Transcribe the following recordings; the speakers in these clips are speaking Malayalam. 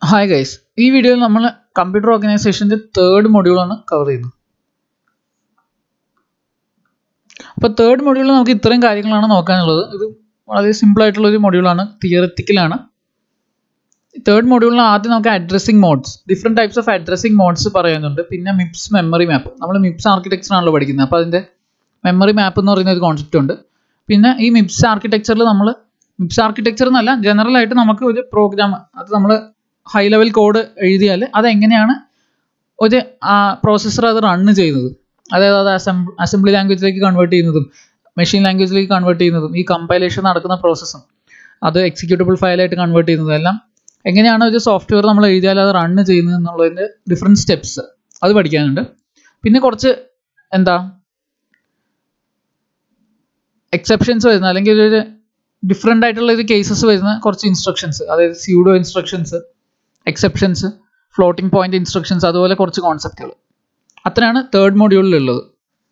ഹായ് ഗൈസ് ഈ വീഡിയോയിൽ നമ്മൾ കമ്പ്യൂട്ടർ ഓർഗനൈസേഷൻ്റെ തേർഡ് മൊഡ്യൂളാണ് കവർ ചെയ്യുന്നത് അപ്പോൾ തേർഡ് മൊഡ്യൂളിൽ നമുക്ക് ഇത്രയും കാര്യങ്ങളാണ് നോക്കാനുള്ളത് ഇത് വളരെ സിമ്പിൾ ആയിട്ടുള്ള ഒരു മൊഡ്യൂളാണ് തിയററ്റിക്കലാണ് തേർഡ് മൊഡ്യൂളിൽ ആദ്യം നമുക്ക് addressing modes different types of addressing modes പറയുന്നുണ്ട് പിന്നെ മിപ്സ് മെമ്മറി മാപ്പ് നമ്മൾ മിപ്സ് ആർക്കിടെക്ചർ ആണല്ലോ പഠിക്കുന്നത് അപ്പോൾ അതിൻ്റെ മെമ്മറി മാപ്പ് എന്ന് പറയുന്ന ഒരു കോൺസെപ്റ്റ് ഉണ്ട് പിന്നെ ഈ മിപ്സ് ആർക്കിടെക്ചറിൽ നമ്മൾ മിപ്സ് ആർക്കിടെക്ചർ എന്നല്ല ജനറൽ ആയിട്ട് നമുക്ക് ഒരു പ്രോഗ്രാം അത് നമ്മൾ ഹൈ ലെവൽ കോഡ് എഴുതിയാൽ അതെങ്ങനെയാണ് ഒരു പ്രോസസ്സർ അത് റണ്ണ് ചെയ്യുന്നത് അതായത് അത് അസംബ് അസംബ്ലി ലാംഗ്വേജിലേക്ക് കൺവേർട്ട് ചെയ്യുന്നതും മെഷീൻ ലാംഗ്വേജിലേക്ക് കൺവേർട്ട് ചെയ്യുന്നതും ഈ കമ്പൈലേഷൻ നടക്കുന്ന പ്രോസസ്സും അത് എക്സിക്യൂട്ടബിൾ ഫയലായിട്ട് കൺവേർട്ട് ചെയ്യുന്നതും എല്ലാം എങ്ങനെയാണ് ഒരു സോഫ്റ്റ്വെയർ നമ്മൾ എഴുതിയാൽ അത് റണ്ണ് ചെയ്യുന്നത് എന്നുള്ളതിൻ്റെ ഡിഫറെൻറ്റ് സ്റ്റെപ്സ് അത് പഠിക്കാനുണ്ട് പിന്നെ കുറച്ച് എന്താ എക്സെപ്ഷൻസ് വരുന്ന അല്ലെങ്കിൽ ഒരു ഡിഫറെൻ്റ് ആയിട്ടുള്ള ഒരു കേസസ് വരുന്ന കുറച്ച് ഇൻസ്ട്രക്ഷൻസ് അതായത് pseudo instructions exceptions floating point instructions അതുപോലെ കുറച്ച് കോൺസെപ്റ്റുകൾ അത്രയാണ് തേർഡ് മൊഡ്യൂളിലുള്ളത്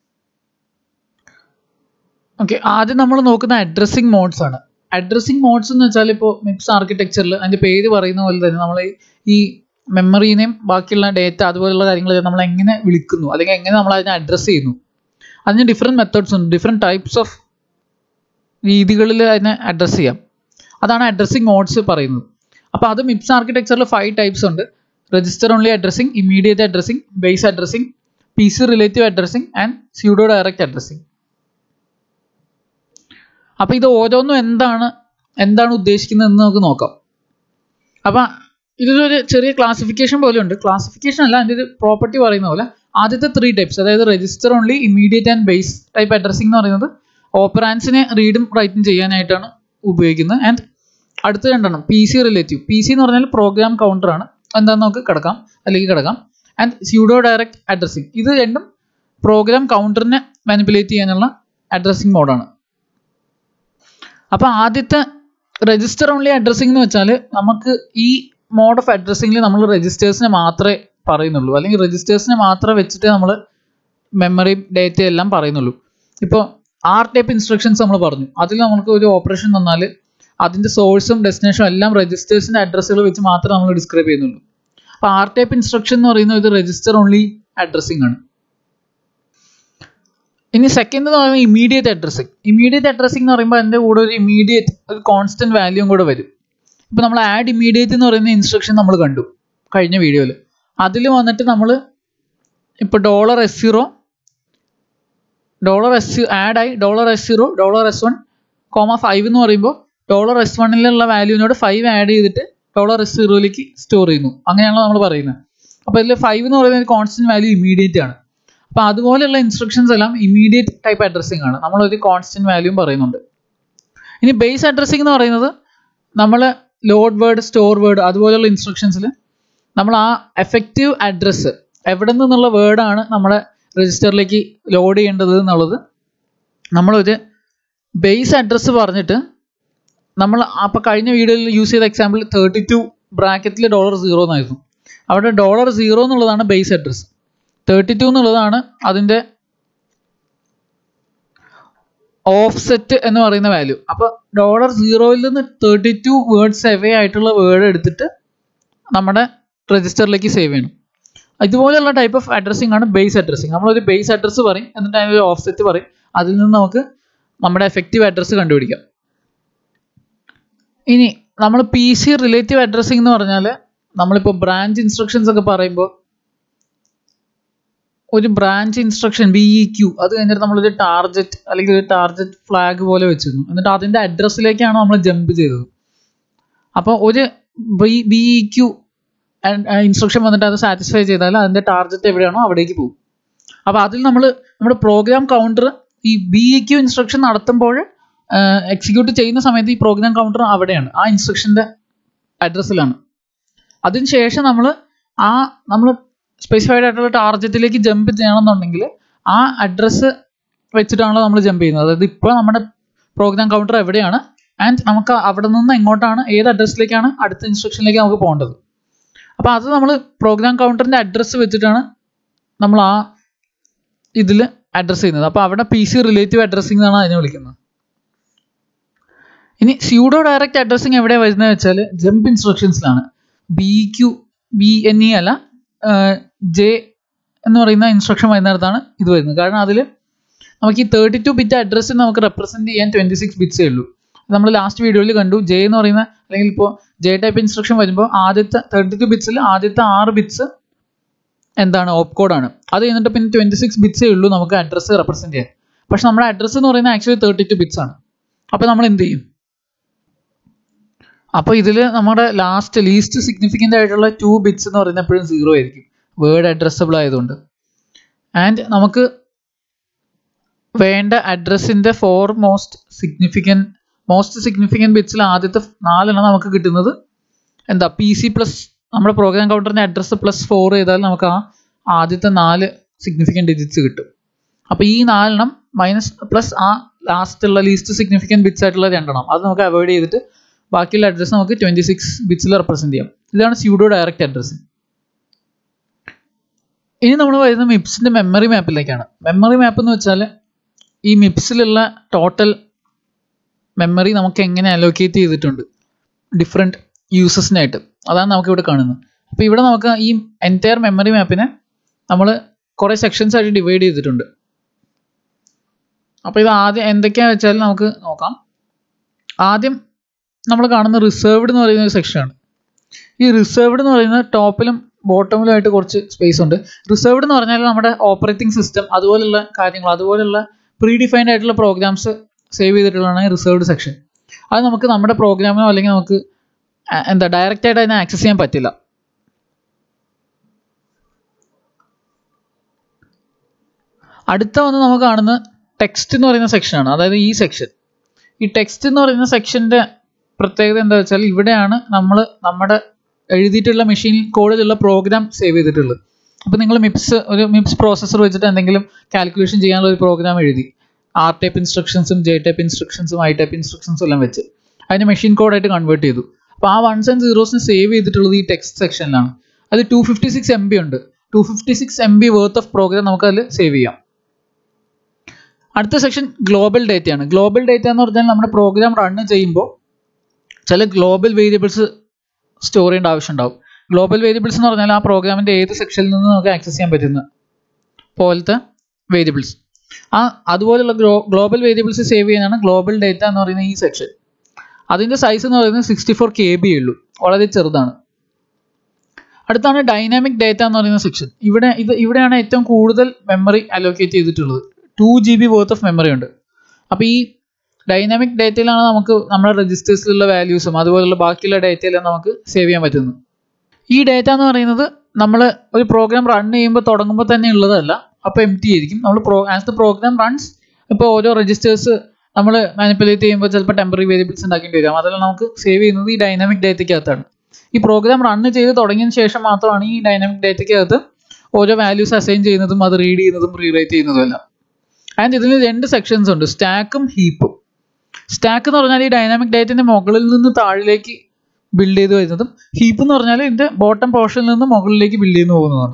ഓക്കെ ആദ്യം നമ്മൾ നോക്കുന്ന അഡ്രസ്സിംഗ് മോഡ്സ് ആണ് അഡ്രസ്സിംഗ് മോഡ്സ് എന്ന് വെച്ചാൽ ഇപ്പോൾ മിപ്സ് ആർക്കിടെക്ചറിൽ അതിൻ്റെ പേര് പറയുന്ന പോലെ തന്നെ നമ്മൾ ഈ മെമ്മറീനെയും ബാക്കിയുള്ള ഡേറ്റ അതുപോലുള്ള കാര്യങ്ങൾ നമ്മൾ എങ്ങനെ വിളിക്കുന്നു അല്ലെങ്കിൽ എങ്ങനെ നമ്മൾ അതിനെ അഡ്രസ്സ് ചെയ്യുന്നു അതിന് ഡിഫറെൻറ്റ് മെത്തേഡ്സ് ഉണ്ട് ഡിഫറെൻറ്റ് ടൈപ്സ് ഓഫ് രീതികളിൽ അതിനെ അഡ്രസ്സ് ചെയ്യാം അതാണ് അഡ്രസ്സിംഗ് മോഡ്സ് പറയുന്നത് അപ്പോൾ അത് മിപ്സ് ആർക്കിടെക്ചറിൽ ഫൈവ് ടൈപ്സ് ഉണ്ട് register only addressing immediate addressing base addressing P C relative addressing and pseudo direct addressing അപ്പോൾ ഇത് ഓരോന്നും എന്താണ് എന്താണ് ഉദ്ദേശിക്കുന്നതെന്ന് നമുക്ക് നോക്കാം അപ്പം ഇതിലൊരു ചെറിയ ക്ലാസിഫിക്കേഷൻ പോലെ ഉണ്ട് ക്ലാസിഫിക്കേഷൻ അല്ല അതിൻ്റെ ഒരു പ്രോപ്പർട്ടി പറയുന്ന പോലെ ആദ്യത്തെ ത്രീ ടൈപ്സ് അതായത് register only immediate and base type addressing എന്ന് പറയുന്നത് ഓപ്പറാൻസിനെ റീഡും റൈറ്റും ചെയ്യാനായിട്ടാണ് ഉപയോഗിക്കുന്നത് ആൻഡ് അടുത്ത രണ്ടെണ്ണം P C relative P C എന്ന് പറഞ്ഞാൽ പ്രോഗ്രാം കൗണ്ടർ ആണ് എന്താണെന്ന് നമുക്ക് കിടക്കാം അല്ലെങ്കിൽ കിടക്കാം ആൻഡ് സ്യൂഡോ ഡയറക്റ്റ് അഡ്രസ്സിംഗ് ഇത് രണ്ടും പ്രോഗ്രാം കൗണ്ടറിനെ മാനിപ്പുലേറ്റ് ചെയ്യാനുള്ള അഡ്രസ്സിംഗ് മോഡാണ് അപ്പോൾ ആദ്യത്തെ രജിസ്റ്റർ ഓൺലി അഡ്രസ്സിംഗ് എന്ന് വെച്ചാൽ നമുക്ക് ഈ മോഡ് ഓഫ് അഡ്രസ്സിംഗിൽ നമ്മൾ രജിസ്റ്റേഴ്സിനെ മാത്രമേ പറയുന്നുള്ളൂ അല്ലെങ്കിൽ രജിസ്റ്റേഴ്സിനെ മാത്രമേ വെച്ചിട്ട് നമ്മൾ മെമ്മറി ഡേറ്റ എല്ലാം പറയുന്നുള്ളൂ ഇപ്പോൾ ആർ ടൈപ്പ് ഇൻസ്ട്രക്ഷൻസ് നമ്മൾ പറഞ്ഞു അതിൽ നമുക്ക് ഒരു ഓപ്പറേഷൻ തന്നാൽ അതിൻ്റെ സോഴ്സും ഡെസ്റ്റിനേഷനും എല്ലാം രജിസ്റ്റേഴ്സിൻ്റെ അഡ്രസ്സുകൾ വെച്ച് മാത്രമേ നമ്മൾ ഡിസ്ക്രൈബ് ചെയ്യുന്നുള്ളൂ അപ്പോൾ ആർ ടൈപ്പ് ഇൻസ്ട്രക്ഷൻ എന്ന് പറയുന്നത് ഇത് രജിസ്റ്റർ ഓൺലി അഡ്രസ്സിംഗ് ആണ് ഇനി സെക്കൻഡ് എന്ന് പറയുന്നത് ഇമീഡിയറ്റ് അഡ്രസ്സിംഗ് ഇമീഡിയറ്റ് അഡ്രസ്സിംഗ് എന്ന് പറയുമ്പോൾ അതിൻ്റെ കൂടെ ഒരു ഇമീഡിയറ്റ് ഒരു കോൺസ്റ്റന്റ് വാല്യൂം കൂടെ വരും ഇപ്പോൾ നമ്മൾ ആഡ് ഇമീഡിയറ്റ് എന്ന് പറയുന്ന ഇൻസ്ട്രക്ഷൻ നമ്മൾ കണ്ടു കഴിഞ്ഞ വീഡിയോയിൽ അതിൽ വന്നിട്ട് നമ്മൾ ഇപ്പോൾ dollar S zero dollar S add ആയി dollar S zero dollar S one comma five എന്ന് പറയുമ്പോൾ ഡോളർ എസ് വണ്ണിലുള്ള വാല്യൂവിനോട് ഫൈവ് ആഡ് ചെയ്തിട്ട് ഡോളർ എസ് സീറോയിലേക്ക് സ്റ്റോർ ചെയ്യുന്നു അങ്ങനെയാണല്ലോ നമ്മൾ പറയുന്നത് അപ്പോൾ ഇതിൽ ഫൈവ് എന്ന് പറയുന്ന ഒരു കോൺസ്റ്റന്റ് വാല്യൂ ഇമീഡിയറ്റ് ആണ് അപ്പോൾ അതുപോലെയുള്ള ഇൻസ്ട്രക്ഷൻസ് എല്ലാം ഇമീഡിയറ്റ് ടൈപ്പ് അഡ്രസ്സിംഗ് ആണ് നമ്മളൊരു കോൺസ്റ്റന്റ് വാല്യൂം പറയുന്നുണ്ട് ഇനി ബേസ് അഡ്രസ്സിംഗ് എന്ന് പറയുന്നത് നമ്മൾ ലോഡ് വേർഡ് സ്റ്റോർ വേർഡ് അതുപോലെയുള്ള ഇൻസ്ട്രക്ഷൻസിൽ നമ്മൾ ആ എഫക്റ്റീവ് അഡ്രസ്സ് എവിടെ നിന്നുള്ള വേർഡാണ് നമ്മുടെ രജിസ്റ്ററിലേക്ക് ലോഡ് ചെയ്യേണ്ടത് എന്നുള്ളത് നമ്മളൊരു ബേസ് അഡ്രസ്സ് പറഞ്ഞിട്ട് നമ്മൾ അപ്പോൾ കഴിഞ്ഞ വീഡിയോയിൽ യൂസ് ചെയ്ത എക്സാമ്പിൾ തേർട്ടി ടു ബ്രാക്കറ്റിൽ ഡോളർ സീറോ എന്നായിരുന്നു അവിടെ ഡോളർ സീറോ എന്നുള്ളതാണ് ബേസ് അഡ്രസ്സ് തേർട്ടി ടു എന്നുള്ളതാണ് അതിൻ്റെ ഓഫ് സെറ്റ് എന്ന് പറയുന്ന വാല്യൂ അപ്പോൾ ഡോളർ സീറോയിൽ നിന്ന് തേർട്ടി ടു വേർഡ്സ് എവേ ആയിട്ടുള്ള വേർഡ് എടുത്തിട്ട് നമ്മുടെ രജിസ്റ്ററിലേക്ക് സേവ് ചെയ്യണം ഇതുപോലെയുള്ള ടൈപ്പ് ഓഫ് അഡ്രസ്സിംഗ് ആണ് ബേസ് അഡ്രസ്സിംഗ് നമ്മളൊരു ബേസ് അഡ്രസ്സ് പറയും എന്നിട്ട് അതിനൊരു ഓഫ് സെറ്റ് പറയും അതിൽ നിന്ന് നമുക്ക് നമ്മുടെ എഫക്റ്റീവ് അഡ്രസ്സ് കണ്ടുപിടിക്കാം ഇനി നമ്മൾ പി സി റിലേറ്റീവ് അഡ്രസ്സിംഗ് എന്ന് പറഞ്ഞാൽ നമ്മളിപ്പോൾ ബ്രാഞ്ച് ഇൻസ്ട്രക്ഷൻസ് ഒക്കെ പറയുമ്പോൾ ഒരു branch instruction B E Q അത് കഴിഞ്ഞിട്ട് നമ്മളൊരു ടാർജറ്റ് അല്ലെങ്കിൽ ഒരു ടാർജറ്റ് ഫ്ലാഗ് പോലെ വെച്ചിരുന്നു എന്നിട്ട് അതിൻ്റെ അഡ്രസ്സിലേക്കാണ് നമ്മൾ ജമ്പ് ചെയ്തത് അപ്പോൾ ഒരു B B E Q instruction വന്നിട്ട് അത് സാറ്റിസ്ഫൈ ചെയ്താൽ അതിൻ്റെ ടാർജറ്റ് എവിടെയാണോ അവിടേക്ക് പോകും അപ്പോൾ അതിൽ നമ്മൾ നമ്മുടെ പ്രോഗ്രാം കൗണ്ടർ ഈ ബി ഇ ക്യൂ ഇൻസ്ട്രക്ഷൻ നടത്തുമ്പോൾ എക്സിക്യൂട്ട് ചെയ്യുന്ന സമയത്ത് ഈ പ്രോഗ്രാം കൗണ്ടർ അവിടെയാണ് ആ ഇൻസ്ട്രക്ഷൻ്റെ അഡ്രസ്സിലാണ് അതിനുശേഷം നമ്മൾ ആ നമ്മൾ സ്പെസിഫൈഡ് ആയിട്ടുള്ള ടാർജറ്റിലേക്ക് ജമ്പ് ചെയ്യണമെന്നുണ്ടെങ്കിൽ ആ അഡ്രസ്സ് വെച്ചിട്ടാണല്ലോ നമ്മൾ ജമ്പ് ചെയ്യുന്നത് അതായത് ഇപ്പോൾ നമ്മുടെ പ്രോഗ്രാം കൗണ്ടർ എവിടെയാണ് ആൻഡ് നമുക്ക് അവിടെ നിന്ന് എങ്ങോട്ടാണ് ഏത് അഡ്രസ്സിലേക്കാണ് അടുത്ത ഇൻസ്ട്രക്ഷനിലേക്ക് നമുക്ക് പോകേണ്ടത് അപ്പോൾ അത് നമ്മൾ പ്രോഗ്രാം കൗണ്ടറിൻ്റെ അഡ്രസ്സ് വെച്ചിട്ടാണ് നമ്മൾ ആ ഇതിൽ അഡ്രസ്സ് ചെയ്യുന്നത് അപ്പോൾ അവിടെ പി സി റിലേറ്റീവ് അഡ്രസ്സിംഗ് എന്നാണ് അതിനെ വിളിക്കുന്നത് ഇനി സ്യൂഡോ ഡയറക്റ്റ് അഡ്രസ്സിംഗ് എവിടെയാണ് വരുന്നത് വെച്ചാൽ ജമ്പ് ഇൻസ്ട്രക്ഷൻസിലാണ് B Q B N E അല്ല ജെ എന്ന് പറയുന്ന ഇൻസ്ട്രക്ഷൻ വരുന്നിടത്താണ് ഇത് വരുന്നത് കാരണം അതിൽ നമുക്ക് ഈ തേർട്ടി ടു ബിറ്റ് അഡ്രസ്സിൽ നമുക്ക് റെപ്രസെൻറ്റ് ചെയ്യാൻ ട്വൻറ്റി സിക്സ് ബിറ്റ്സേ ഉള്ളൂ നമ്മൾ ലാസ്റ്റ് വീഡിയോയിൽ കണ്ടു ജെ എന്ന് പറയുന്ന അല്ലെങ്കിൽ ഇപ്പോൾ ജെ ടൈപ്പ് ഇൻസ്ട്രക്ഷൻ വരുമ്പോൾ ആദ്യത്തെ തേർട്ടി ടു ബിറ്റ്സിൽ ആദ്യത്തെ ആറ് ബിറ്റ്സ് എന്താണ് ഓപ്പ് കോഡാണ് അത് കഴിഞ്ഞിട്ട് പിന്നെ ട്വൻറ്റി സിക്സ് ബിറ്റ്സേ ഉള്ളൂ നമുക്ക് അഡ്രസ്സ് റെപ്രസെൻറ്റ് ചെയ്യാൻ പക്ഷെ നമ്മുടെ അഡ്രസ്സ് എന്ന് പറയുന്നത് ആക്ച്വലി തേർട്ടി ടു ബിറ്റ്സ് ആണ് അപ്പോൾ നമ്മൾ എന്ത് ചെയ്യും അപ്പോൾ ഇതിൽ നമ്മുടെ ലാസ്റ്റ് ലീസ്റ്റ് സിഗ്നിഫിക്കൻ്റ് ആയിട്ടുള്ള ടു ബിറ്റ്സ് എന്ന് പറയുന്നത് എപ്പോഴും സീറോ ആയിരിക്കും വേർഡ് അഡ്രസ്സബിൾ ആയതുകൊണ്ട് ആൻഡ് നമുക്ക് വേണ്ട അഡ്രസ്സിൻ്റെ four most significan most significant ബിറ്റ്സിൽ ആദ്യത്തെ നാലെണ്ണം നമുക്ക് കിട്ടുന്നത് എന്താ പി സി പ്ലസ് നമ്മുടെ പ്രോഗ്രാം കൗണ്ടറിൻ്റെ അഡ്രസ്സ് പ്ലസ് ഫോർ ചെയ്താൽ നമുക്ക് ആ ആദ്യത്തെ നാല് സിഗ്നിഫിക്കൻറ്റ് ഡിജിറ്റ്സ് കിട്ടും അപ്പോൾ ഈ നാലെണ്ണം മൈനസ് പ്ലസ് ആ ലാസ്റ്റുള്ള ലീസ്റ്റ് സിഗ്നിഫിക്കൻറ്റ് ബിറ്റ്സ് ആയിട്ടുള്ള രണ്ടെണ്ണം അത് നമുക്ക് അവോയ്ഡ് ചെയ്തിട്ട് ബാക്കിയുള്ള അഡ്രസ്സ് നമുക്ക് ട്വൻറ്റി സിക്സ് ബിറ്റ്സിൽ റെപ്രസെൻറ്റ് ചെയ്യാം ഇതാണ് സ്യൂഡോ ഡയറക്റ്റ് അഡ്രസ്സ് ഇനി നമ്മൾ വരുന്ന മിപ്സിൻ്റെ മെമ്മറി മാപ്പിലേക്കാണ് മെമ്മറി മാപ്പ് എന്ന് വെച്ചാൽ ഈ മിപ്സിലുള്ള ടോട്ടൽ മെമ്മറി നമുക്ക് എങ്ങനെ അലോക്കേറ്റ് ചെയ്തിട്ടുണ്ട് ഡിഫറെൻറ്റ് യൂസസിനായിട്ട് അതാണ് നമുക്ക് ഇവിടെ കാണുന്നത് അപ്പോൾ ഇവിടെ നമുക്ക് ഈ എൻറ്റയർ മെമ്മറി മാപ്പിനെ നമ്മൾ കുറേ സെക്ഷൻസ് ആയിട്ട് ഡിവൈഡ് ചെയ്തിട്ടുണ്ട് അപ്പോൾ ഇത് ആദ്യം എന്തൊക്കെയാണെന്ന് വെച്ചാൽ നമുക്ക് നോക്കാം ആദ്യം നമ്മൾ കാണുന്ന റിസർവ്ഡ് എന്ന് പറയുന്ന ഒരു സെക്ഷനാണ് ഈ റിസർവ്ഡ് എന്ന് പറയുന്നത് ടോപ്പിലും ബോട്ടമിലുമായിട്ട് കുറച്ച് സ്പേസ് ഉണ്ട് റിസർവ്ഡ് എന്ന് പറഞ്ഞാൽ നമ്മുടെ ഓപ്പറേറ്റിംഗ് സിസ്റ്റം അതുപോലുള്ള കാര്യങ്ങൾ അതുപോലുള്ള പ്രീ ഡിഫൈൻഡ് ആയിട്ടുള്ള പ്രോഗ്രാംസ് സേവ് ചെയ്തിട്ടുള്ളതാണ് റിസർവ്ഡ് സെക്ഷൻ അത് നമുക്ക് നമ്മുടെ പ്രോഗ്രാമിനോ അല്ലെങ്കിൽ നമുക്ക് ആ, എന്താ ഡയറക്റ്റ് ആയിട്ട് അതിനെ ആക്സസ് ചെയ്യാൻ പറ്റില്ല അടുത്ത വന്ന് നമുക്ക് കാണുന്നത് ടെക്സ്റ്റ് എന്ന് പറയുന്ന സെക്ഷനാണ് അതായത് ഈ സെക്ഷൻ ഈ ടെക്സ്റ്റ് എന്ന് പറയുന്ന സെക്ഷൻ്റെ പ്രത്യേകത എന്താ വെച്ചാൽ ഇവിടെയാണ് നമ്മൾ നമ്മുടെ എഴുതിയിട്ടുള്ള മെഷീൻ കോഡിലുള്ള പ്രോഗ്രാം സേവ് ചെയ്തിട്ടുള്ളത് അപ്പോൾ നിങ്ങൾ മിപ്സ് ഒരു മിപ്സ് പ്രോസസ്സർ വെച്ചിട്ട് എന്തെങ്കിലും കാൽക്കുലേഷൻ ചെയ്യാനുള്ള ഒരു പ്രോഗ്രാം എഴുതി ആർ ടൈപ്പ് ഇൻസ്ട്രക്ഷൻസും ജെ ടൈപ്പ് ഇൻസ്ട്രക്ഷൻസും ഐ ടൈപ്പ് ഇൻസ്ട്രക്ഷൻസും എല്ലാം വെച്ച് അതിനെ മെഷീൻ കോഡായിട്ട് കൺവേർട്ട് ചെയ്തു അപ്പോൾ ആ വൺസ് ആൻഡ് സീറോസിന് സേവ് ചെയ്തിട്ടുള്ളത് ഈ ടെക്സ്റ്റ് സെക്ഷനിലാണ് അത് two fifty six M B ഉണ്ട് two fifty six M B worth of program നമുക്ക് അതിൽ സേവ് ചെയ്യാം അടുത്ത സെക്ഷൻ ഗ്ലോബൽ ഡേറ്റയാണ് ഗ്ലോബൽ ഡേറ്റ എന്ന് പറഞ്ഞാൽ നമ്മുടെ പ്രോഗ്രാം റൺ ചെയ്യുമ്പോൾ ചില ഗ്ലോബൽ വേരിയബിൾസ് സ്റ്റോർ ചെയ്യേണ്ട ആവശ്യമുണ്ടാവും ഗ്ലോബൽ വേരിയബിൾസ് എന്ന് പറഞ്ഞാൽ ആ പ്രോഗ്രാമിൻ്റെ ഏത് സെക്ഷനിൽ നിന്ന് നമുക്ക് ആക്സസ് ചെയ്യാൻ പറ്റുന്ന പോലത്തെ വേരിയബിൾസ് ആ അതുപോലുള്ള ഗ്ലോ ഗ്ലോബൽ വേരിയബിൾസ് സേവ് ചെയ്യാനാണ് ഗ്ലോബൽ ഡേറ്റ എന്ന് പറയുന്ന ഈ സെക്ഷൻ അതിൻ്റെ സൈസ് എന്ന് പറയുന്നത് സിക്സ്റ്റി ഫോർ കെ ബി ഉള്ളൂ വളരെ ചെറുതാണ് അടുത്താണ് ഡൈനാമിക് ഡേറ്റ എന്ന് പറയുന്ന സെക്ഷൻ ഇവിടെ ഇത് ഇവിടെയാണ് ഏറ്റവും കൂടുതൽ മെമ്മറി അലോക്കേറ്റ് ചെയ്തിട്ടുള്ളത് two G B worth of memory ഉണ്ട് അപ്പോൾ ഈ ഡൈനാമിക് ഡേറ്റയിലാണ് നമുക്ക് നമ്മുടെ രജിസ്റ്റേഴ്സിലുള്ള വാല്യൂസും അതുപോലുള്ള ബാക്കിയുള്ള ഡേറ്റയെല്ലാം നമുക്ക് സേവ് ചെയ്യാൻ പറ്റുന്നത് ഈ ഡേറ്റ എന്ന് പറയുന്നത് നമ്മൾ ഒരു പ്രോഗ്രാം റൺ ചെയ്യുമ്പോൾ തുടങ്ങുമ്പോൾ തന്നെ ഉള്ളതല്ല അപ്പോൾ എം ടി ആയിരിക്കും നമ്മൾ pro as the program runs ഇപ്പോൾ ഓരോ രജിസ്റ്റേഴ്സ് നമ്മൾ മാനിപ്പുലേറ്റ് ചെയ്യുമ്പോൾ ചിലപ്പോൾ ടെമ്പററി വേരിയബിൾസ് ഉണ്ടാക്കേണ്ടി വരും അതെല്ലാം നമുക്ക് സേവ് ചെയ്യുന്നത് ഈ ഡൈനാമിക് ഡേറ്റയ്ക്കകത്താണ് ഈ പ്രോഗ്രാം റൺ ചെയ്ത് തുടങ്ങിയതിന് ശേഷം മാത്രമാണ് ഈ ഡൈനാമിക് ഡേറ്റയ്ക്കകത്ത് ഓരോ വാല്യൂസ് അസൈൻ ചെയ്യുന്നതും അത് റീഡ് ചെയ്യുന്നതും റീറൈറ്റ് ചെയ്യുന്നതും എല്ലാം ആൻഡ് ഇതിൽ രണ്ട് സെക്ഷൻസ് ഉണ്ട് സ്റ്റാക്കും ഹീപ്പും സ്റ്റാക്ക് എന്ന് പറഞ്ഞാൽ ഈ ഡൈനാമിക് ഡേറ്റിന്റെ മുകളിൽ നിന്ന് താഴിലേക്ക് ബിൽഡ് ചെയ്ത് വരുന്നതും ഹീപ്പ് എന്ന് പറഞ്ഞാൽ ഇതിന്റെ ബോട്ടം പോർഷനിൽ നിന്ന് മുകളിലേക്ക് ബിൽഡ് ചെയ്ത് പോകുന്നതാണ്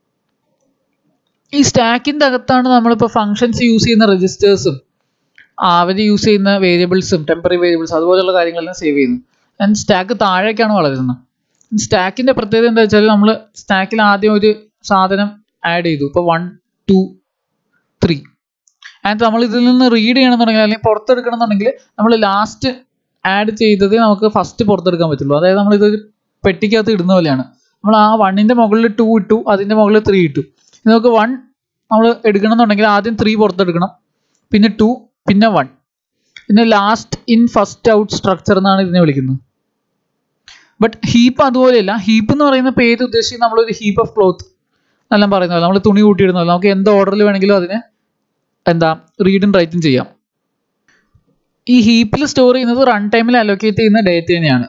ഈ സ്റ്റാക്കിന്റെ അകത്താണ് നമ്മളിപ്പോൾ ഫങ്ഷൻസ് യൂസ് ചെയ്യുന്ന രജിസ്റ്റേഴ്സും അവർ യൂസ് ചെയ്യുന്ന വേരിയബിൾസും ടെമ്പററി വേരിയബിൾസ് അതുപോലെയുള്ള കാര്യങ്ങളെല്ലാം സേവ് ചെയ്യുന്നത് ആൻഡ് സ്റ്റാക്ക് താഴേക്കാണ് വളരുന്നത് സ്റ്റാക്കിന്റെ പ്രത്യേകത എന്താ വെച്ചാൽ നമ്മൾ സ്റ്റാക്കിൽ ആദ്യം ഒരു സാധനം ആഡ് ചെയ്തു ഇപ്പോൾ വൺ ടു ത്രീ ആൻഡ് നമ്മൾ ഇതിൽ നിന്ന് റീഡ് ചെയ്യണമെന്നുണ്ടെങ്കിൽ അല്ലെങ്കിൽ പുറത്തെടുക്കണം എന്നുണ്ടെങ്കിൽ നമ്മൾ ലാസ്റ്റ് ആഡ് ചെയ്തതേ നമുക്ക് ഫസ്റ്റ് പുറത്തെടുക്കാൻ പറ്റുള്ളൂ അതായത് നമ്മൾ ഇതൊരു പെട്ടിക്കകത്ത് ഇടുന്ന പോലെയാണ് നമ്മൾ ആ വണ്ണിൻ്റെ മുകളിൽ ടു ഇട്ടു അതിൻ്റെ മുകളിൽ ത്രീ ഇട്ടു ഇത് നമുക്ക് വൺ നമ്മൾ എടുക്കണം എന്നുണ്ടെങ്കിൽ ആദ്യം ത്രീ പുറത്തെടുക്കണം പിന്നെ ടു പിന്നെ വൺ പിന്നെ last in first out structure എന്നാണ് ഇതിനെ വിളിക്കുന്നത് ബട്ട് ഹീപ്പ് അതുപോലെയല്ല ഹീപ്പ് എന്ന് പറയുന്ന പേര് ഉദ്ദേശിച്ച് നമ്മളൊരു ഹീപ്പ് ഓഫ് ക്ലോത്ത് എല്ലാം പറയുന്നത് നമ്മൾ തുണി കൂട്ടിയിടുന്നത് നമുക്ക് എന്ത് ഓർഡറിൽ വേണമെങ്കിലും അതിനെ എന്താ റീഡും റൈറ്റും ചെയ്യാം ഈ ഹീപ്പിൽ സ്റ്റോർ ചെയ്യുന്നത് റൺ ടൈമിൽ അലോക്കേറ്റ് ചെയ്യുന്ന ഡേറ്റ തന്നെയാണ്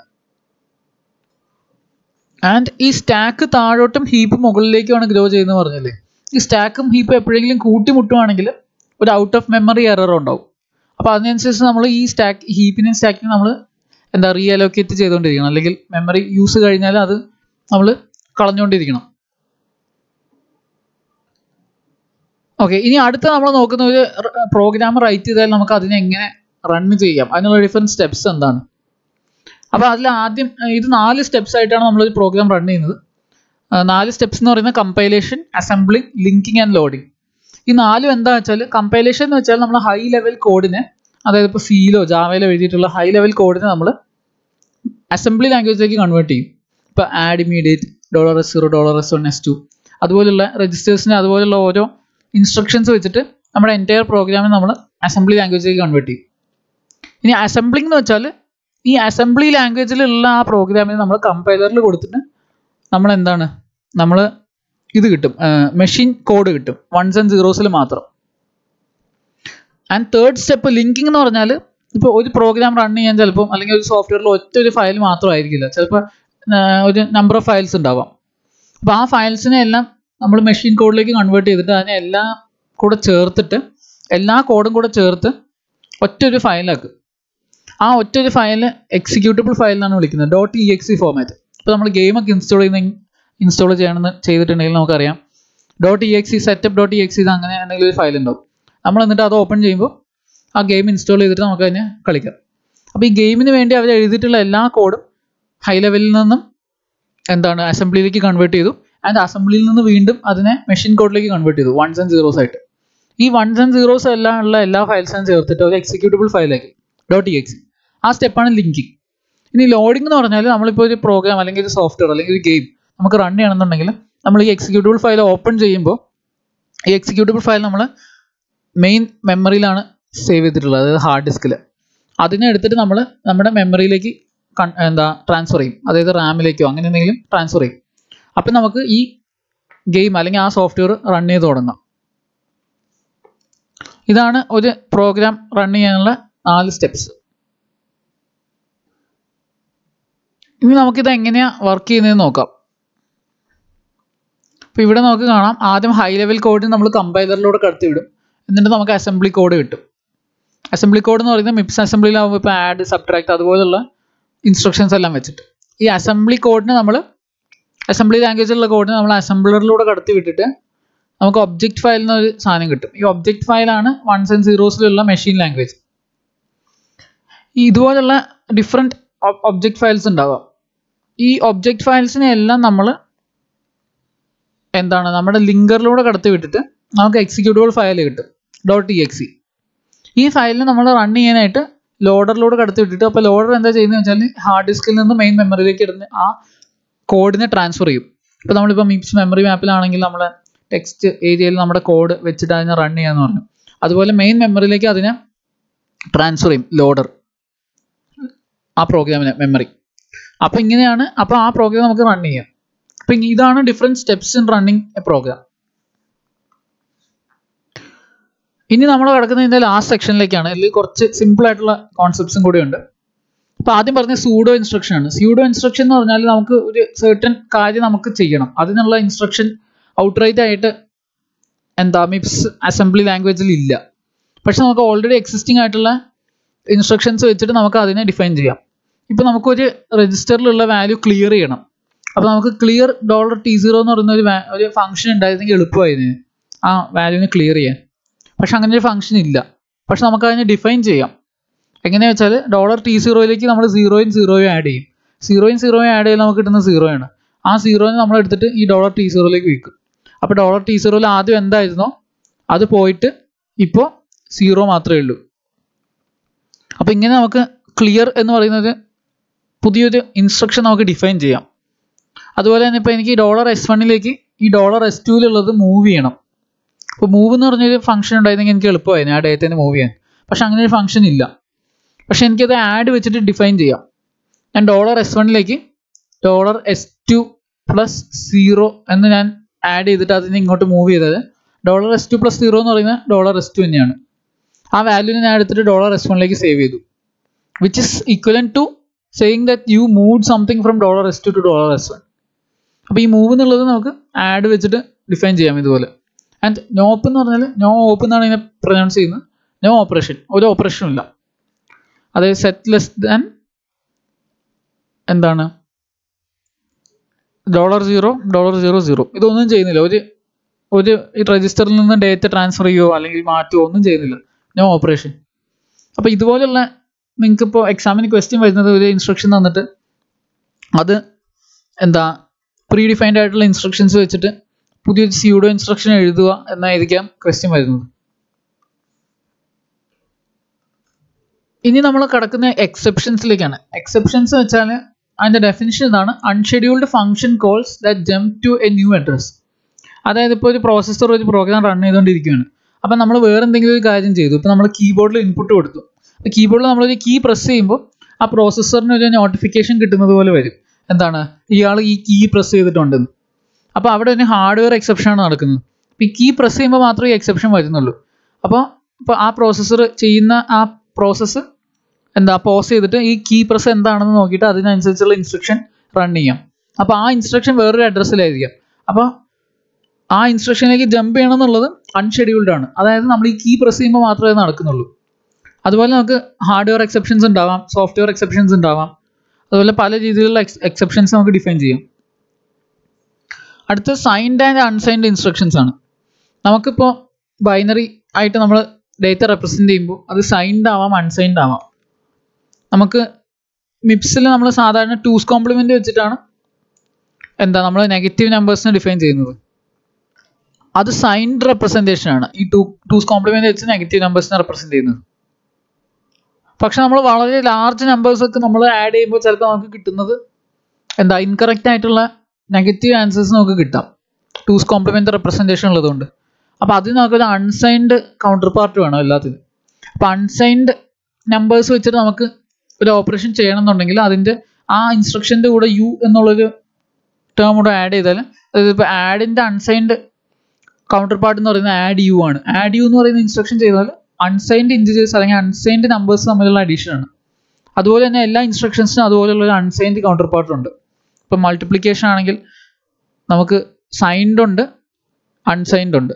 ആൻഡ് ഈ സ്റ്റാക്ക് താഴോട്ടും ഹീപ്പ് മുകളിലേക്കുമാണ് ഗ്രോ ചെയ്യുന്നത് പറഞ്ഞല്ലേ ഈ സ്റ്റാക്കും ഹീപ്പും എപ്പോഴെങ്കിലും കൂട്ടിമുട്ടുവാണെങ്കിൽ ഒരു ഔട്ട് ഓഫ് മെമ്മറി എറർ ഉണ്ടാവും അപ്പോൾ അതിനനുസരിച്ച് നമ്മൾ ഈ സ്റ്റാക്ക് ഹീപ്പിനെയും സ്റ്റാക്കിനും നമ്മൾ എന്താ റീ അലോക്കേറ്റ് ചെയ്തുകൊണ്ടിരിക്കണം അല്ലെങ്കിൽ മെമ്മറി യൂസ് കഴിഞ്ഞാൽ അത് നമ്മൾ കളഞ്ഞുകൊണ്ടിരിക്കണം ഓക്കെ ഇനി അടുത്ത നമ്മൾ നോക്കുന്ന ഒരു പ്രോഗ്രാം റൈറ്റ് ചെയ്താൽ നമുക്ക് അതിനെ എങ്ങനെ റൺ ചെയ്യാം അതിനുള്ള ഡിഫറെൻറ്റ് സ്റ്റെപ്സ് എന്താണ് അപ്പോൾ അതിൽ ആദ്യം ഏർ ഇത് നാല് സ്റ്റെപ്സ് ആയിട്ടാണ് നമ്മൾ ഒരു പ്രോഗ്രാം റൺ ചെയ്യുന്നത് ഏർ നാല് സ്റ്റെപ്സ് എന്ന് പറയുന്നത് compilation assembling linking and loading ഈ നാലും എന്താ വെച്ചാൽ കമ്പൈലേഷൻ എന്ന് വെച്ചാൽ നമ്മൾ ഹൈ ലെവൽ കോഡിനെ അതായത് ഇപ്പോൾ സിയിലോ ജാവയിലോ എഴുതിയിട്ടുള്ള ഹൈ ലെവൽ കോഡിനെ നമ്മൾ അസംബ്ലി ലാംഗ്വേജിലേക്ക് കൺവേർട്ട് ചെയ്യും ഇപ്പോൾ add immediate dollar S zero dollar S one S two അതുപോലുള്ള രജിസ്റ്റേഴ്സിന് അതുപോലുള്ള ഓരോ ഇൻസ്ട്രക്ഷൻസ് വെച്ചിട്ട് നമ്മുടെ എൻറ്റയർ പ്രോഗ്രാമിനെ നമ്മൾ അസംബ്ലി ലാംഗ്വേജിലേക്ക് കൺവേർട്ട് ചെയ്യും ഇനി അസംബ്ലിംഗ് എന്ന് വെച്ചാൽ ഈ അസംബ്ലി ലാംഗ്വേജിലുള്ള ആ പ്രോഗ്രാമിനെ നമ്മൾ കമ്പൈലറിൽ കൊടുത്തിട്ട് നമ്മൾ എന്താണ് നമ്മൾ ഇത് കിട്ടും മെഷീൻ കോഡ് കിട്ടും വൺസ് ആൻഡ് സീറോസിൽ മാത്രം ആൻഡ് തേർഡ് സ്റ്റെപ്പ് ലിങ്കിങ് എന്ന് പറഞ്ഞാൽ ഇപ്പോൾ ഒരു പ്രോഗ്രാം റൺ ചെയ്യാൻ ചിലപ്പം അല്ലെങ്കിൽ ഒരു സോഫ്റ്റ്വെയറിൽ ഒറ്റ ഒരു ഫയൽ മാത്രമായിരിക്കില്ല ചിലപ്പോൾ ഒരു നമ്പർ ഓഫ് ഫയൽസ് ഉണ്ടാവാം അപ്പോൾ ആ ഫയൽസിനെ എല്ലാം നമ്മൾ മെഷീൻ കോഡിലേക്ക് കൺവേർട്ട് ചെയ്തിട്ട് അതിനെ എല്ലാം കൂടെ ചേർത്തിട്ട് എല്ലാ കോഡും കൂടെ ചേർത്ത് ഒറ്റ ഒരു ഫയലാക്കും ആ ഒറ്റ ഒരു ഫയൽ എക്സിക്യൂട്ടബിൾ ഫയൽ എന്നാണ് വിളിക്കുന്നത് dot E X C format ഇപ്പോൾ നമ്മൾ ഗെയിമൊക്കെ ഇൻസ്റ്റാൾ ചെയ്യുന്ന ഇൻസ്റ്റാൾ ചെയ്യണമെന്ന് ചെയ്തിട്ടുണ്ടെങ്കിൽ നമുക്കറിയാം dot E X C setup dot E X ഇത് അങ്ങനെ എന്തെങ്കിലും ഒരു ഫയൽ ഉണ്ടാവും നമ്മൾ എന്നിട്ട് അത് ഓപ്പൺ ചെയ്യുമ്പോൾ ആ ഗെയിം ഇൻസ്റ്റാൾ ചെയ്തിട്ട് നമുക്ക് അതിനെ കളിക്കാം അപ്പോൾ ഈ ഗെയിമിന് വേണ്ടി അവർ എഴുതിയിട്ടുള്ള എല്ലാ കോഡും ഹൈ ലെവലിൽ നിന്നും എന്താണ് അസംബ്ലിയിലേക്ക് കൺവേർട്ട് ചെയ്തു ആൻഡ് അസംബ്ലിയിൽ നിന്ന് വീണ്ടും അതിനെ മെഷീൻ കോഡിലേക്ക് കൺവേർട്ട് ചെയ്തു വൺസ് ആൻഡ് സീറോസ് ആയിട്ട് ഈ വൺസ് ആൻഡ് സീറോസ് എല്ലാം ഉള്ള എല്ലാ ഫയൽസും ചേർത്തിട്ട് ഒരു എക്സിക്യൂട്ടബിൾ ഫയലാക്കി ഡോട്ട് ഇ എക്സ് ആ സ്റ്റെപ്പാണ് ലിങ്കിങ് ഇനി ലോഡിംഗ് എന്ന് പറഞ്ഞാൽ നമ്മളിപ്പോൾ ഒരു പ്രോഗ്രാം അല്ലെങ്കിൽ ഒരു സോഫ്റ്റ്വെയർ അല്ലെങ്കിൽ ഒരു ഗെയിം നമുക്ക് റൺ ചെയ്യണമെന്നുണ്ടെങ്കിൽ നമ്മൾ ഈ എക്സിക്യൂട്ടബിൾ ഫയൽ ഓപ്പൺ ചെയ്യുമ്പോൾ ഈ എക്സിക്യൂട്ടബിൾ ഫയൽ നമ്മൾ മെയിൻ മെമ്മറിയിലാണ് സേവ് ചെയ്തിട്ടുള്ളത് അതായത് ഹാർഡ് ഡിസ്കിൽ അതിനെ എടുത്തിട്ട് നമ്മൾ നമ്മുടെ മെമ്മറിയിലേക്ക് എന്താ ട്രാൻസ്ഫർ ചെയ്യും അതായത് റാമിലേക്കോ അങ്ങനെ എന്തെങ്കിലും ട്രാൻസ്ഫർ ചെയ്യും അപ്പം നമുക്ക് ഈ ഗെയിം അല്ലെങ്കിൽ ആ സോഫ്റ്റ്വെയർ റൺ ചെയ്ത് തുടങ്ങാം ഇതാണ് ഒരു പ്രോഗ്രാം റൺ ചെയ്യാനുള്ള നാല് സ്റ്റെപ്സ് ഇനി നമുക്കിത് എങ്ങനെയാണ് വർക്ക് ചെയ്യുന്നതെന്ന് നോക്കാം അപ്പോൾ ഇവിടെ നമുക്ക് കാണാം ആദ്യം ഹൈ ലെവൽ കോഡ് നമ്മൾ കമ്പൈലറിലൂടെ കടത്തി വിടും എന്നിട്ട് നമുക്ക് അസംബ്ലി കോഡ് കിട്ടും അസംബ്ലി കോഡ് എന്ന് പറയുന്നത് മിപ്സ് അസംബ്ലിയിലാവുമ്പോൾ ഇപ്പോൾ ആഡ് സബ്ട്രാക്ട് അതുപോലുള്ള ഇൻസ്ട്രക്ഷൻസ് എല്ലാം വെച്ചിട്ട് ഈ അസംബ്ലി കോഡിന് നമ്മൾ അസംബ്ലി ലാംഗ്വേജിലുള്ള കോഡിന് നമ്മൾ അസംബ്ലറിലൂടെ കടത്തി വിട്ടിട്ട് നമുക്ക് ഒബ്ജക്റ്റ് ഫയൽ എന്നൊരു സാധനം കിട്ടും ഈ ഒബ്ജക്റ്റ് ഫയലാണ് വൺസ് ആൻഡ് സീറോസിലുള്ള മെഷീൻ ലാംഗ്വേജ് ഇതുപോലുള്ള ഡിഫറെൻറ്റ് ഒബ്ജക്റ്റ് ഫയൽസ് ഉണ്ടാവാം ഈ ഒബ്ജക്റ്റ് ഫയൽസിനെ എല്ലാം നമ്മൾ എന്താണ് നമ്മുടെ ലിങ്കറിലൂടെ കടത്തി വിട്ടിട്ട് നമുക്ക് എക്സിക്യൂട്ടബിൾ ഫയൽ കിട്ടും ഡോട്ട് ഇ എക്സി ഈ ഫയലിന് നമ്മൾ റൺ ചെയ്യാനായിട്ട് ലോഡറിലൂടെ കടത്തി വിട്ടിട്ട് അപ്പോൾ ലോഡർ എന്താ ചെയ്യുന്നത് വെച്ചാൽ ഹാർഡ് ഡിസ്കിൽ നിന്ന് മെയിൻ മെമ്മറിയിലേക്ക് ഇടുന്ന ആ കോഡിനെ ട്രാൻസ്ഫർ ചെയ്യും ഇപ്പോൾ നമ്മളിപ്പോൾ മിപ്സ് മെമ്മറി മാപ്പിലാണെങ്കിൽ നമ്മൾ ടെക്സ്റ്റ് ഏരിയയിൽ നമ്മുടെ കോഡ് വെച്ചിട്ട് അതിനെ റൺ ചെയ്യാന്ന് പറഞ്ഞു അതുപോലെ മെയിൻ മെമ്മറിയിലേക്ക് അതിനെ ട്രാൻസ്ഫർ ചെയ്യും ലോഡർ ആ പ്രോഗ്രാമിനെ മെമ്മറി അപ്പോൾ ഇങ്ങനെയാണ് അപ്പോൾ ആ പ്രോഗ്രാം നമുക്ക് റൺ ചെയ്യാം അപ്പം ഇതാണ് different steps in running a program ഇനി നമ്മൾ കിടക്കുന്ന ഇതിൻ്റെ ലാസ്റ്റ് സെക്ഷനിലേക്കാണ് ഇതിൽ കുറച്ച് സിമ്പിൾ ആയിട്ടുള്ള കോൺസെപ്റ്റ്സും കൂടി ഉണ്ട് അപ്പോൾ ആദ്യം പറഞ്ഞ സൂഡോ ഇൻസ്ട്രക്ഷൻ ആണ് സ്യൂഡോ ഇൻസ്ട്രക്ഷൻ എന്ന് പറഞ്ഞാൽ നമുക്ക് ഒരു സെർട്ടൺ കാര്യം നമുക്ക് ചെയ്യണം അതിനുള്ള ഇൻസ്ട്രക്ഷൻ ഔട്ട്റൈറ്റ് ആയിട്ട് എന്താ മിപ്സ് അസംബ്ലി ലാംഗ്വേജിൽ ഇല്ല പക്ഷെ നമുക്ക് ഓൾറെഡി എക്സിസ്റ്റിംഗ് ആയിട്ടുള്ള ഇൻസ്ട്രക്ഷൻസ് വെച്ചിട്ട് നമുക്ക് അതിനെ ഡിഫൈൻ ചെയ്യാം ഇപ്പോൾ നമുക്കൊരു രജിസ്റ്ററിലുള്ള വാല്യൂ ക്ലിയർ ചെയ്യണം അപ്പോൾ നമുക്ക് ക്ലിയർ ഡോളർ ടി സീറോ എന്ന് പറയുന്ന ഒരു ഒരു ഫംഗ്ഷൻ ഉണ്ടായിരുന്നെങ്കിൽ എളുപ്പമായിരുന്നു ആ വാല്യൂവിനെ ക്ലിയർ ചെയ്യാൻ പക്ഷെ അങ്ങനെ ഒരു ഫംഗ്ഷൻ ഇല്ല പക്ഷെ നമുക്ക് അതിനെ ഡിഫൈൻ ചെയ്യാം എങ്ങനെയാ വെച്ചാൽ ഡോളർ ടി സീറോയിലേക്ക് നമ്മൾ സീറോയും സീറോയും ആഡ് ചെയ്യും സീറോയും സീറോയും ആഡ് ചെയ്താൽ നമുക്ക് കിട്ടുന്ന സീറോയാണ് ആ സീറോനെ നമ്മൾ എടുത്തിട്ട് ഈ ഡോളർ ടി സീറോയിലേക്ക് വെക്കും അപ്പോൾ ഡോളർ ടി സീറോയിൽ ആദ്യം എന്തായിരുന്നോ അത് പോയിട്ട് ഇപ്പോൾ സീറോ മാത്രമേ ഉള്ളൂ അപ്പോൾ ഇങ്ങനെ നമുക്ക് ക്ലിയർ എന്ന് പറയുന്നത് പുതിയൊരു ഇൻസ്ട്രക്ഷൻ നമുക്ക് ഡിഫൈൻ ചെയ്യാം അതുപോലെ തന്നെ ഇപ്പോൾ എനിക്ക് ഡോളർ എസ് വണ്ണിലേക്ക് ഈ ഡോളർ എസ് ടുവിലുള്ളത് മൂവ് ചെയ്യണം അപ്പോൾ മൂവ് എന്ന് പറഞ്ഞൊരു ഫംഗ്ഷൻ ഉണ്ടായിരുന്നെങ്കിൽ എനിക്ക് എളുപ്പമായിരുന്നു ആ ഡേറ്റേനെ മൂവ് ചെയ്യാൻ പക്ഷെ അങ്ങനെ ഒരു ഫംഗ്ഷൻ ഇല്ല പക്ഷെ എനിക്കത് ആഡ് വെച്ചിട്ട് ഡിഫൈൻ ചെയ്യാം ഞാൻ ഡോളർ എസ് വണ്ണിലേക്ക് dollar S two plus zero എന്ന് ഞാൻ ആഡ് ചെയ്തിട്ട് അതിനെ ഇങ്ങോട്ട് മൂവ് ചെയ്തത് dollar S two plus zero എന്ന് പറയുന്നത് ഡോളർ എസ് ടു തന്നെയാണ് ആ വാല്യൂനെ ഞാൻ എടുത്തിട്ട് ഡോളർ എസ് വണ്ണിലേക്ക് സേവ് ചെയ്തു which is equivalent to saying that you move something from dollar S two to dollar S one അപ്പോൾ ഈ മൂവ് എന്നുള്ളത് നമുക്ക് ആഡ് വെച്ചിട്ട് ഡിഫൈൻ ചെയ്യാം ഇതുപോലെ ആൻഡ് നോപ്പ് എന്ന് പറഞ്ഞാൽ നോ ഓപ്പ് എന്നാണ് ഇതിനെ പ്രൊനൗൺസ് ചെയ്യുന്നത് നോ ഓപ്പറേഷൻ ഒരു ഓപ്പറേഷനും ഇല്ല അതായത് സെറ്റ് ലെസ് ദാൻ എന്താണ് dollar zero dollar zero zero ഇതൊന്നും ചെയ്യുന്നില്ല ഒരു ഒരു ഈ രജിസ്റ്ററിൽ നിന്ന് ഡേറ്റ ട്രാൻസ്ഫർ ചെയ്യുകയോ അല്ലെങ്കിൽ മാറ്റുകയോ ഒന്നും ചെയ്യുന്നില്ല നോ ഓപ്പറേഷൻ അപ്പോൾ ഇതുപോലുള്ള നിങ്ങൾക്ക് ഇപ്പോൾ എക്സാമിന് ക്വസ്റ്റ്യൻ വരുന്നത് ഒരു ഇൻസ്ട്രക്ഷൻ തന്നിട്ട് അത് എന്താ പ്രീ ഡിഫൈൻഡ് ആയിട്ടുള്ള ഇൻസ്ട്രക്ഷൻസ് വെച്ചിട്ട് പുതിയൊരു സ്യൂഡോ ഇൻസ്ട്രക്ഷൻ എഴുതുക എന്നായിരിക്കാം ക്വസ്റ്റ്യൻ വരുന്നത് ഇനി നമ്മൾ കിടക്കുന്ന എക്സെപ്ഷൻസിലേക്കാണ് എക്സെപ്ഷൻസ് വെച്ചാൽ അതിൻ്റെ ഡെഫിനിഷൻ ഇതാണ് unscheduled function calls that jump to a new address അതായത് ഇപ്പോൾ ഒരു പ്രോസസ്സർ ഒരു പ്രോഗ്രാം റൺ ചെയ്തുകൊണ്ടിരിക്കുകയാണ് അപ്പം നമ്മൾ വേറെ എന്തെങ്കിലും ഒരു കാര്യം ചെയ്തു ഇപ്പോൾ നമ്മൾ കീബോർഡിൽ ഇൻപുട്ട് കൊടുത്തു അപ്പോൾ കീബോർഡിൽ നമ്മളൊരു കീ പ്രസ് ചെയ്യുമ്പോൾ ആ പ്രോസസ്സറിന് ഒരു നോട്ടിഫിക്കേഷൻ കിട്ടുന്നത് പോലെ വരും എന്താണ് ഇയാൾ ഈ കീ പ്രസ് ചെയ്തിട്ടുണ്ടെന്ന് അപ്പോൾ അവിടെ ഒരു ഹാർഡ്വെയർ എക്സെപ്ഷൻ ആണ് നടക്കുന്നത് അപ്പോൾ ഈ കീ പ്രസ് ചെയ്യുമ്പോൾ മാത്രമേ ഈ എക്സെപ്ഷൻ വരുന്നുള്ളൂ അപ്പോൾ ഇപ്പോൾ ആ പ്രോസസ്സർ ചെയ്യുന്ന ആ പ്രോസസ്സ് എന്താ പോസ് ചെയ്തിട്ട് ഈ കീ പ്രസ് എന്താണെന്ന് നോക്കിയിട്ട് അതിനനുസരിച്ചുള്ള ഇൻസ്ട്രക്ഷൻ റൺ ചെയ്യാം അപ്പോൾ ആ ഇൻസ്ട്രക്ഷൻ വേറൊരു അഡ്രസ്സിലായിരിക്കാം അപ്പോൾ ആ ഇൻസ്ട്രക്ഷനിലേക്ക് ജമ്പ് ചെയ്യണം എന്നുള്ളത് അൺഷെഡ്യൂൾഡ് ആണ് അതായത് നമ്മൾ ഈ കീ പ്രസ് ചെയ്യുമ്പോൾ മാത്രമേ അത് നടക്കുന്നുള്ളൂ അതുപോലെ നമുക്ക് ഹാർഡ്വെയർ എക്സെപ്ഷൻസ് ഉണ്ടാവാം സോഫ്റ്റ്വെയർ എക്സെപ്ഷൻസ് ഉണ്ടാവാം അതുപോലെ പല രീതിയിലുള്ള എക്സെപ്ഷൻസ് നമുക്ക് ഡിഫൈൻ ചെയ്യാം അടുത്ത സൈൻഡ് ആൻഡ് അൺസൈൻഡ് ഇൻസ്ട്രക്ഷൻസ് ആണ് നമുക്കിപ്പോൾ ബൈനറി ആയിട്ട് നമ്മൾ ഡേറ്റ റെപ്രസെൻറ്റ് ചെയ്യുമ്പോൾ അത് സൈൻഡ് ആവാം അൺസൈൻഡ് ആവാം നമുക്ക് മിപ്സിൽ നമ്മൾ സാധാരണ ടൂസ് കോംപ്ലിമെൻ്റ് വെച്ചിട്ടാണ് എന്താ നമ്മൾ നെഗറ്റീവ് നമ്പേഴ്സിനെ ഡിഫൈൻ ചെയ്യുന്നത് അത് സൈൻഡ് റെപ്രസെൻറ്റേഷൻ ആണ് ഈ ടു ടൂസ് കോംപ്ലിമെൻ്റ് വെച്ച് നെഗറ്റീവ് നമ്പേഴ്സിനെ റെപ്രസെൻറ്റ് ചെയ്യുന്നത് പക്ഷെ നമ്മൾ വളരെ ലാർജ് നമ്പേഴ്സ് ഒക്കെ നമ്മൾ ആഡ് ചെയ്യുമ്പോൾ ചിലപ്പോൾ നമുക്ക് കിട്ടുന്നത് എന്താ ഇൻകറക്റ്റ് ആയിട്ടുള്ള നെഗറ്റീവ് ആൻസേഴ്സ് നമുക്ക് കിട്ടാം ടൂസ് കോംപ്ലിമെൻ്റ് റെപ്രസെൻറ്റേഷൻ ഉള്ളതുകൊണ്ട് അപ്പോൾ അതിന് നമുക്കൊരു അൺസൈൻഡ് കൗണ്ടർ പാർട്ട് വേണം എല്ലാത്തിനും അപ്പോൾ അൺസൈൻഡ് നമ്പേഴ്സ് വെച്ചിട്ട് നമുക്ക് ഒരു ഓപ്പറേഷൻ ചെയ്യണം എന്നുണ്ടെങ്കിൽ അതിൻ്റെ ആ ഇൻസ്ട്രക്ഷൻ്റെ കൂടെ യു എന്നുള്ളൊരു ടേം കൂടെ ആഡ് ചെയ്താൽ അതായത് ഇപ്പോൾ ആഡിൻ്റെ അൺസൈൻഡ് കൗണ്ടർ പാർട്ട് എന്ന് പറയുന്നത് ആഡ് യു ആണ് ആഡ് യു എന്ന് പറയുന്ന ഇൻസ്ട്രക്ഷൻ ചെയ്താൽ അൺസൈൻഡ് ഇൻറ്റിജേഴ്സ് അല്ലെങ്കിൽ അൺസൈൻഡ് നമ്പേഴ്സ് തമ്മിലുള്ള അഡീഷൻ ആണ് അതുപോലെ തന്നെ എല്ലാ ഇൻസ്ട്രക്ഷൻസിനും അതുപോലെയുള്ള ഒരു അൺസൈൻഡ് കൗണ്ടർ പാർട്ട് ഉണ്ട് ഇപ്പം മൾട്ടിപ്ലിക്കേഷൻ ആണെങ്കിൽ നമുക്ക് സൈൻഡ് ഉണ്ട് അൺസൈൻഡ് ഉണ്ട്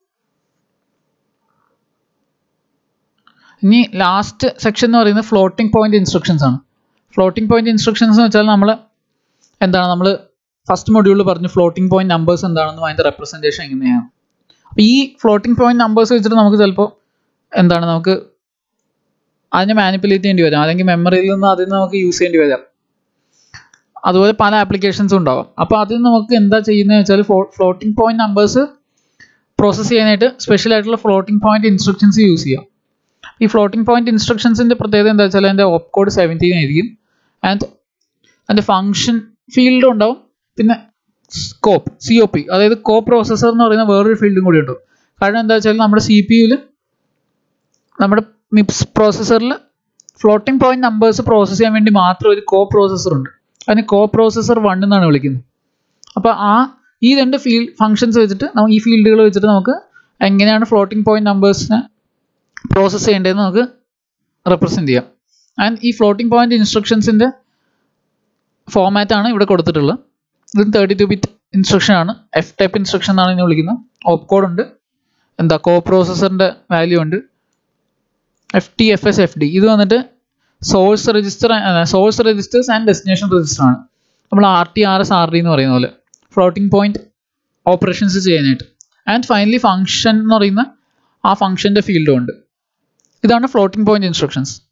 ഇനി ലാസ്റ്റ് സെക്ഷൻ എന്ന് പറയുന്നത് ഫ്ലോട്ടിംഗ് പോയിന്റ് ഇൻസ്ട്രക്ഷൻസ് ആണ് ഫ്ലോട്ടിംഗ് പോയിന്റ് ഇൻസ്ട്രക്ഷൻസ് എന്ന് വെച്ചാൽ നമ്മൾ എന്താണ് നമ്മൾ ഫസ്റ്റ് മൊഡ്യൂളിൽ പറഞ്ഞു ഫ്ലോട്ടിംഗ് പോയിന്റ് നമ്പേഴ്സ് എന്താണെന്നും അതിൻ്റെ റെപ്രസെൻറ്റേഷൻ എങ്ങനെയാണ് അപ്പോൾ ഈ ഫ്ലോട്ടിംഗ് പോയിന്റ് നമ്പേഴ്സ് വെച്ചിട്ട് നമുക്ക് ചിലപ്പോൾ എന്താണ് നമുക്ക് അതിനെ മാനിപ്പുലേറ്റ് ചെയ്യേണ്ടി വരാം അല്ലെങ്കിൽ മെമ്മറിയിൽ നിന്ന് അതിന് നമുക്ക് യൂസ് ചെയ്യേണ്ടി വരാം അതുപോലെ പല ആപ്ലിക്കേഷൻസും ഉണ്ടാവാം അപ്പോൾ അതിന് നമുക്ക് എന്താ ചെയ്യുന്നത് വെച്ചാൽ ഫ്ലോട്ടിംഗ് പോയിന്റ് നമ്പേഴ്സ് പ്രോസസ്സ് ചെയ്യാനായിട്ട് സ്പെഷ്യൽ ആയിട്ടുള്ള ഫ്ലോട്ടിംഗ് പോയിന്റ് ഇൻസ്ട്രക്ഷൻസ് യൂസ് ചെയ്യാം ഈ ഫ്ലോട്ടിംഗ് പോയിന്റ് ഇൻസ്ട്രക്ഷൻസിൻ്റെ പ്രത്യേകത എന്താ വെച്ചാൽ അതിൻ്റെ ഓപ്പ് കോഡ് സെവൻറ്റീൻ ആയിരിക്കും ആൻഡ് അതിൻ്റെ ഫങ്ഷൻ ഫീൽഡും ഉണ്ടാവും പിന്നെ സ്കോപ്പ് സി ഒ പി അതായത് കോ പ്രോസസ്സർ എന്ന് പറയുന്ന വേറൊരു ഫീൽഡും കൂടി ഉണ്ടാവും കാരണം എന്താ വെച്ചാൽ നമ്മുടെ സി പി യുവിൽ നമ്മുടെ മിപ്സ് പ്രോസസ്സറിൽ ഫ്ലോട്ടിംഗ് പോയിന്റ് നമ്പേഴ്സ് പ്രോസസ്സ് ചെയ്യാൻ വേണ്ടി മാത്രം ഒരു കോ പ്രോസസ്സർ ഉണ്ട് അതിന് കോ പ്രോസസ്സർ വൺ എന്നാണ് വിളിക്കുന്നത് അപ്പോൾ ആ ഈ രണ്ട് ഫീൽഡ് ഫങ്ഷൻസ് വെച്ചിട്ട് നമുക്ക് ഈ ഫീൽഡുകൾ വെച്ചിട്ട് നമുക്ക് എങ്ങനെയാണ് ഫ്ലോട്ടിംഗ് പോയിന്റ് നമ്പേഴ്സിനെ പ്രോസസ്സ് ചെയ്യേണ്ടതെന്ന് നമുക്ക് റെപ്രസെൻറ്റ് ചെയ്യാം ആൻഡ് ഈ ഫ്ലോട്ടിംഗ് പോയിന്റ് ഇൻസ്ട്രക്ഷൻസിൻ്റെ ഫോമാറ്റാണ് ഇവിടെ കൊടുത്തിട്ടുള്ളത് ഇത് തേർട്ടി ടു ബിറ്റ് ഇൻസ്ട്രക്ഷൻ ആണ് എഫ് ടൈപ്പ് ഇൻസ്ട്രക്ഷൻ എന്നാണ് ഇതിനെ വിളിക്കുന്നത് ഓപ്പ് കോഡ് ഉണ്ട് എന്താ കോ പ്രോസസ്സറിൻ്റെ വാല്യൂ ഉണ്ട് F T F S F D ഇത് വന്നിട്ട് source register source registers and destination register ആണ് നമ്മൾ R T R S R D എന്ന് പറയുന്ന പോലെ ഫ്ലോട്ടിംഗ് പോയിന്റ് ഓപ്പറേഷൻസ് ചെയ്യാനായിട്ട് ആൻഡ് ഫൈനലി ഫംഗ്ഷൻ എന്ന് പറയുന്ന ആ ഫംഗ്ഷൻ്റെ ഫീൽഡും ഉണ്ട് ഇതാണ് ഫ്ലോട്ടിംഗ് പോയിന്റ് ഇൻസ്ട്രക്ഷൻസ്